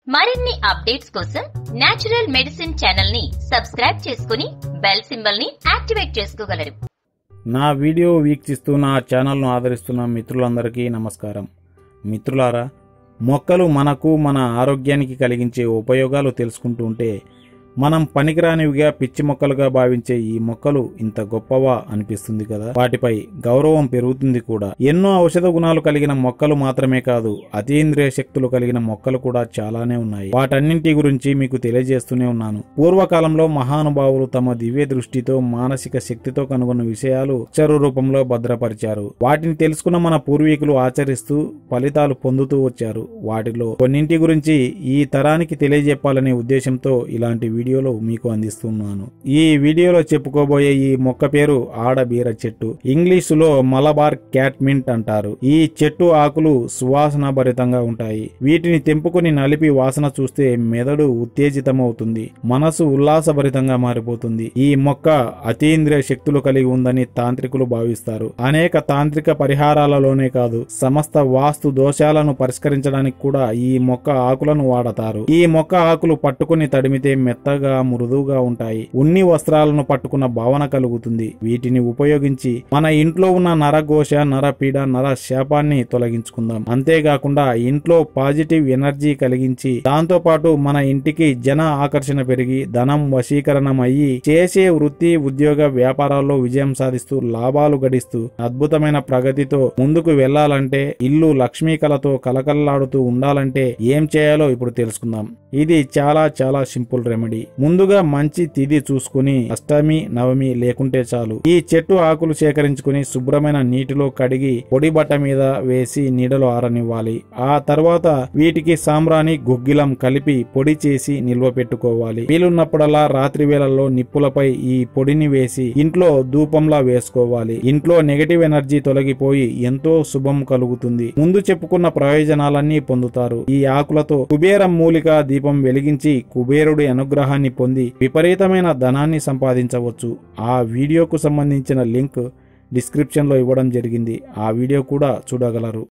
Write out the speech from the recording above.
మరిన్ని అప్డేట్స్ కోసం natural medicine channel ని సబ్స్క్రైబ్ చేసుకుని బెల్ సింబల్ ని యాక్టివేట్ చేసుకోగలరు నా వీడియో వీక్షిస్తూ నా ఛానల్ను ఆదరిస్తున్న మిత్రులందరికీ నమస్కారం మిత్రులారా మొక్కలు మనకు మన ఆరోగ్యానికి కలిగించే ఉపయోగాలు తెలుసుకుంటూ ఉంటే మనం పనికిరానివిగా పిచ్చి మొక్కలుగా భావించే ఈ మొక్కలు ఇంత గొప్పవా అనిపిస్తుంది కదా వాటిపై గౌరవం పెరుగుతుంది కూడా ఎన్నో ఔషధ గుణాలు కలిగిన మొక్కలు మాత్రమే కాదు అతీంద్రియ శక్తులు కలిగిన మొక్కలు కూడా చాలానే ఉన్నాయి వాటన్నింటి గురించి మీకు తెలియజేస్తూనే ఉన్నాను పూర్వకాలంలో మహానుభావులు తమ దివ్య దృష్టితో మానసిక శక్తితో కనుగొన్న విషయాలు అక్షర రూపంలో భద్రపరిచారు వాటిని తెలుసుకున్న మన పూర్వీకులు ఆచరిస్తూ ఫలితాలు పొందుతూ వచ్చారు వాటిలో కొన్నింటి గురించి ఈ తరానికి తెలియజెప్పాలనే ఉద్దేశంతో ఇలాంటి వీడియోలు మీకు అందిస్తున్నాను ఈ వీడియోలో చెప్పుకోబోయే ఈ మొక్క పేరు ఆడబీర చెట్టు ఇంగ్లీషులో మలబార్ క్యాట్మింట్ అంటారు ఈ చెట్టు ఆకులు సువాసన భరితంగా ఉంటాయి వీటిని తెంపుకుని నలిపి వాసన చూస్తే మెదడు ఉత్తేజితమవుతుంది మనసు ఉల్లాసభరితంగా మారిపోతుంది ఈ మొక్క అతీంద్రియ శక్తులు కలిగి ఉందని తాంత్రికులు భావిస్తారు అనేక తాంత్రిక పరిహారాలలోనే కాదు సమస్త వాస్తు దోషాలను పరిష్కరించడానికి కూడా ఈ మొక్క ఆకులను వాడతారు ఈ మొక్క ఆకులు పట్టుకుని తడిమితే మెత్తగా మృదువుగా ఉంటాయి ఉన్ని వస్త్రాలను పట్టుకున్న భావన కలుగుతుంది వీటిని ఉపయోగించి మన ఇంట్లో ఉన్న నరఘోష నరపీడ నర శాపాన్ని తొలగించుకుందాం అంతేకాకుండా ఇంట్లో పాజిటివ్ ఎనర్జీ కలిగించి దాంతో పాటు మన ఇంటికి జన ఆకర్షణ పెరిగి ధనం వశీకరణం అయ్యి చేసే వృత్తి ఉద్యోగ వ్యాపారాల్లో విజయం సాధిస్తూ లాభాలు గడిస్తూ అద్భుతమైన ప్రగతితో ముందుకు వెళ్లాలంటే ఇల్లు లక్ష్మీ కళతో కలకల్లాడుతూ ఉండాలంటే ఏం చేయాలో ఇప్పుడు తెలుసుకుందాం ఇది చాలా చాలా సింపుల్ రెమెడీ ముందుగా మంచి తిథి చూసుకుని అష్టమి నవమి లేకుంటే చాలు ఈ చెట్టు ఆకులు సేకరించుకుని శుభ్రమైన నీటిలో కడిగి పొడి బట్ట మీద వేసి నీడలో ఆరనివ్వాలి ఆ తర్వాత వీటికి సాంబ్రాణి గుగ్గిలం కలిపి పొడి చేసి నిల్వ పెట్టుకోవాలి వీలున్నప్పుడల్లా రాత్రి వేళల్లో నిప్పులపై ఈ పొడిని వేసి ఇంట్లో ధూపంలా వేసుకోవాలి ఇంట్లో నెగటివ్ ఎనర్జీ తొలగిపోయి ఎంతో శుభం కలుగుతుంది ముందు చెప్పుకున్న ప్రయోజనాలన్నీ పొందుతారు ఈ ఆకులతో కుబేర మూలిక దీపం వెలిగించి కుబేరుడి అనుగ్రహాన్ని పొంది విపరీతమైన ధనాన్ని సంపాదించవచ్చు ఆ వీడియోకు సంబంధించిన లింక్ డిస్క్రిప్షన్లో ఇవ్వడం జరిగింది ఆ వీడియో కూడా చూడగలరు